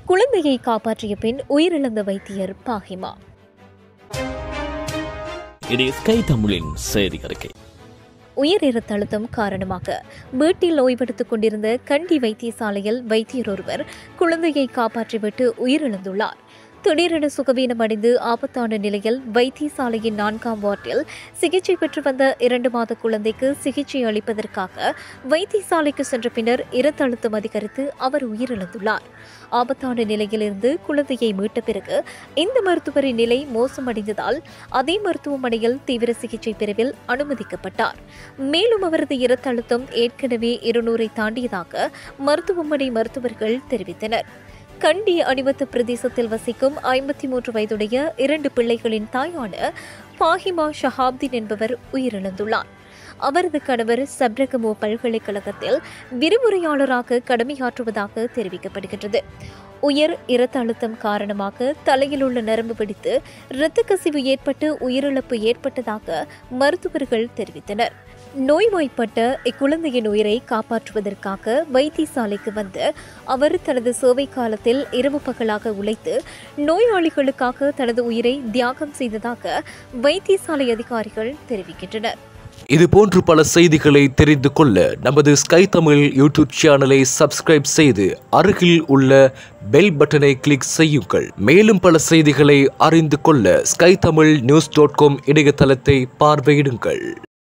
குழந்தையை காப்பாற்றிய பின் உயிரிழந்த வைத்தியர் பாகிமா இது ஸ்கை தமிழின் செய்தி அறிக்கை உயர் இரத்த அழுத்தம் காரணமாக வீட்டில் ஓய்வெடுத்துக் கொண்டிருந்த கண்டி வைத்தியசாலையில் வைத்தியர் ஒருவர் குழந்தையை காப்பாற்றிவிட்டு உயிரிழந்துள்ளார் திடீரென சுகவீனம் அடைந்து ஆபத்தான நிலையில் வைத்தியசாலையின் நான்காம் வார்டில் சிகிச்சை பெற்று வந்த இரண்டு மாத குழந்தைக்கு சிகிச்சை அளிப்பதற்காக வைத்தியசாலைக்கு சென்ற பின்னர் இரத்த அழுத்தம் அதிகரித்து அவர் உயிரிழந்துள்ளார் ஆபத்தான நிலையிலிருந்து குழந்தையை மீட்ட பிறகு இந்த மருத்துவரின் நிலை மோசமடைந்ததால் அதே மருத்துவமனையில் தீவிர சிகிச்சை பிரிவில் அனுமதிக்கப்பட்டார் மேலும் அவரது இரத்த அழுத்தம் ஏற்கனவே இருநூறை தாண்டியதாக மருத்துவமனை மருத்துவர்கள் தெரிவித்தனர் கண்டி அணிவத்து பிரதேசத்தில் வசிக்கும் ஐம்பத்தி மூன்று வயதுடைய இரண்டு பிள்ளைகளின் தாயான பாஹிமா ஷஹாப்தீன் என்பவர் உயிரிழந்துள்ளார் அவரது கணவர் சப்ரகமோ பல்கலைக்கழகத்தில் விரிவுரையாளராக கடமையாற்றுவதாக தெரிவிக்கப்படுகின்றது உயர் இரத்த அழுத்தம் காரணமாக தலையில் உள்ள நரம்பு பிடித்து இரத்த கசிவு ஏற்பட்டு உயிரிழப்பு ஏற்பட்டதாக மருத்துவர்கள் தெரிவித்தனர் நோய்வாய்ப்பட்ட இக்குழந்தையின் உயிரை காப்பாற்றுவதற்காக வைத்தியசாலைக்கு வந்து அவர் தனது சேவை காலத்தில் இரவு பகலாக உழைத்து நோயாளிகளுக்காக தனது உயிரை தியாகம் செய்ததாக வைத்தியசாலை அதிகாரிகள் தெரிவிக்கின்றனர் இது போன்று பல செய்திகளை தெரிந்து கொள்ள நமது ஸ்கை தமிழ் யூடியூப் சேனலை சப்ஸ்கிரைப் செய்து அருகில் உள்ள பெல் பட்டனை கிளிக் செய்யுங்கள் மேலும் பல செய்திகளை அறிந்து கொள்ள Sky Tamil news dot com இணையதளத்தை பார்வையிடுங்கள்